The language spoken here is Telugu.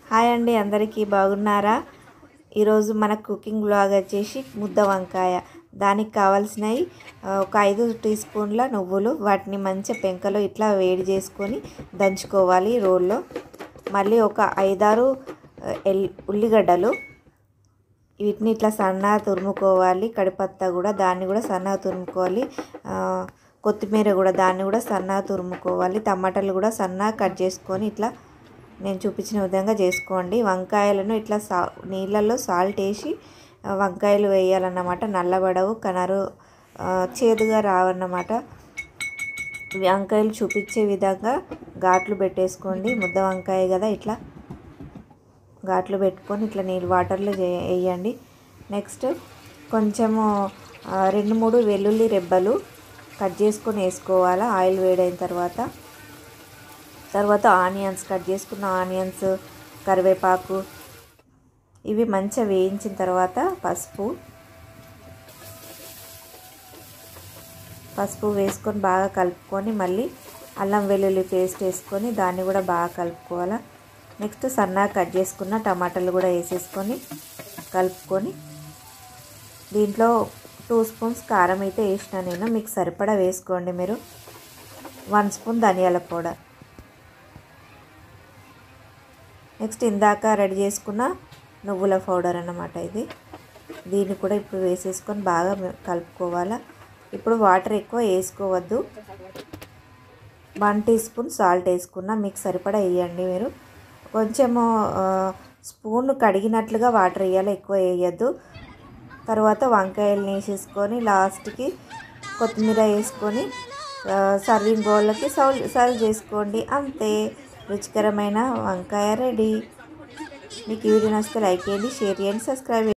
హాయ్ అండి అందరికీ బాగున్నారా ఈరోజు మన కుకింగ్ బ్లాగ్ వచ్చేసి ముద్ద వంకాయ దానికి కావాల్సినవి ఆ, ఒక ఐదు టీ స్పూన్ల నువ్వులు వాటిని మంచిగా పెంకలో ఇట్లా వేడి చేసుకొని దంచుకోవాలి రోల్లో మళ్ళీ ఒక ఐదారు ఆ, ఎల్ ఉల్లిగడ్డలు వీటిని ఇట్లా సన్నగా తురుముకోవాలి కడిపత్తా కూడా దాన్ని కూడా సన్నగా తురుముకోవాలి ఆ, కొత్తిమీర కూడా దాన్ని కూడా సన్నగా తురుముకోవాలి టమాటాలు కూడా సన్నగా కట్ చేసుకొని ఇట్లా నేను చూపించిన విధంగా చేసుకోండి వంకాయలను ఇట్లా సా నీళ్ళల్లో సాల్ట్ వేసి ఆ, వంకాయలు వేయాలన్నమాట నల్లబడవు కనరు ఆ, చేదుగా రావన్నమాట వంకాయలు చూపించే విధంగా ఘాట్లు పెట్టేసుకోండి ముద్ద వంకాయ కదా ఇట్లా ఘాట్లు పెట్టుకొని ఇట్లా నీళ్ళు వాటర్లో చే- వేయండి నెక్స్ట్ కొంచెము ఆ, రెండు మూడు వెల్లుల్లి రెబ్బలు కట్ చేసుకొని వేసుకోవాలా ఆయిల్ వేడైన తర్వాత తర్వాత ఆనియన్స్ కట్ చేసుకున్న ఆనియన్స్ కరివేపాకు ఇవి మంచిగా వేయించిన తర్వాత పసుపు పసుపు వేసుకొని బాగా కలుపుకొని మళ్ళీ అల్లం వెల్లుల్లి పేస్ట్ వేసుకొని దాన్ని కూడా బాగా కలుపుకోవాలా నెక్స్ట్ సన్నగా కట్ చేసుకున్న టమాటాలు కూడా వేసేసుకొని కలుపుకొని దీంట్లో టూ స్పూన్స్ కారం అయితే వేసిన నేను మీకు సరిపడా వేసుకోండి మీరు వన్ స్పూన్ ధనియాల పౌడర్ నెక్స్ట్ ఇందాక రెడీ చేసుకున్న నువ్వుల పౌడర్ అన్నమాట ఇది దీన్ని కూడా ఇప్పుడు వేసేసుకొని బాగా మె- కలుపుకోవాలా ఇప్పుడు వాటర్ ఎక్కువ వేసుకోవద్దు వన్ టీ స్పూన్ సాల్ట్ వేసుకున్న మీకు సరిపడా వేయండి మీరు కొంచెము ఆ, స్పూన్ కడిగినట్లుగా వాటర్ వేయాలి ఎక్కువ వేయద్దు తర్వాత వంకాయలు వేసేసుకొని లాస్ట్కి కొత్తిమీర వేసుకొని ఆ, సర్వింగ్ బౌల్లోకి సర్వ్ సర్వ్ చేసుకోండి అంతే రుచికరమైన వంకాయ రెడీ మీకు ఈ వీడియో నచ్చితే లైక్ చేయండి షేర్ చేయండి సబ్స్క్రైబ్ చేయండి